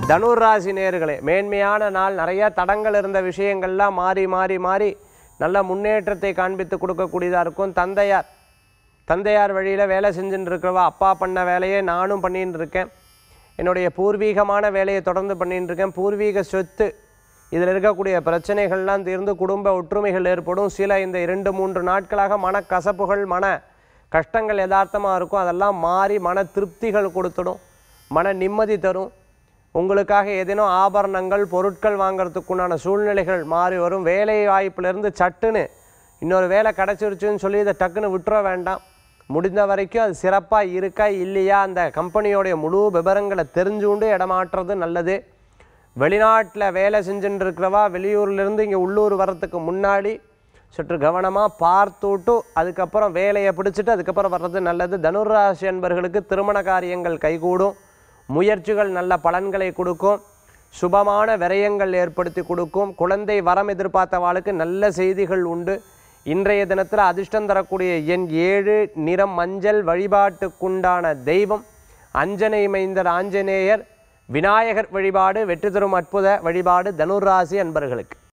தனுர் ராசி நேர்களே மேன்மையான நாள் நிறைய தடங்கள் இருந்த விஷயங்கள்லாம் மாறி மாறி மாறி நல்ல முன்னேற்றத்தை காண்பித்து கொடுக்கக்கூடியதாக இருக்கும் தந்தையார் தந்தையார் வழியில் வேலை செஞ்சுட்டு இருக்கிறவா அப்பா பண்ண வேலையை நானும் பண்ணிட்டு இருக்கேன் என்னுடைய பூர்வீகமான வேலையை தொடர்ந்து பண்ணிட்டு இருக்கேன் பூர்வீக சொத்து இதில் இருக்கக்கூடிய பிரச்சனைகள்லாம் தீர்ந்து குடும்ப ஒற்றுமைகள் ஏற்படும் சில இந்த இரண்டு மூன்று நாட்களாக மனக்கசப்புகள் மன கஷ்டங்கள் யதார்த்தமாக இருக்கும் அதெல்லாம் மாறி மன திருப்திகள் கொடுத்துடும் மன நிம்மதி தரும் உங்களுக்காக ஏதேனும் ஆபரணங்கள் பொருட்கள் வாங்குறதுக்குண்டான சூழ்நிலைகள் மாறி வரும் வேலை வாய்ப்பிலிருந்து சட்டுன்னு இன்னொரு வேலை கிடச்சிருச்சுன்னு சொல்லி இதை டக்குன்னு விட்டுற வேண்டாம் முடிந்த வரைக்கும் அது சிறப்பாக இருக்கா இல்லையா அந்த கம்பெனியோடைய முழு விவரங்களை தெரிஞ்சுண்டு இடமாற்றுறது நல்லது வெளிநாட்டில் வேலை செஞ்சுட்டு இருக்கிறவா வெளியூர்லேருந்து இங்கே உள்ளூர் வர்றதுக்கு முன்னாடி சற்று கவனமாக பார்த்துட்டு அதுக்கப்புறம் வேலையை பிடிச்சிட்டு அதுக்கப்புறம் வர்றது நல்லது தனுராசி அன்பர்களுக்கு திருமண காரியங்கள் கைகூடும் முயற்சிகள் நல்ல பலன்களை கொடுக்கும் சுபமான விரயங்கள் ஏற்படுத்தி கொடுக்கும் குழந்தை வரம் எதிர்பார்த்தவாளுக்கு நல்ல செய்திகள் உண்டு இன்றைய தினத்தில் அதிர்ஷ்டம் தரக்கூடிய எண் ஏழு நிறம் மஞ்சள் வழிபாட்டுக்குண்டான தெய்வம் அஞ்சனை மைந்தர் ஆஞ்சநேயர் விநாயகர் வழிபாடு வெற்றி தரும் அற்புத வழிபாடு தனுராசி அன்பர்களுக்கு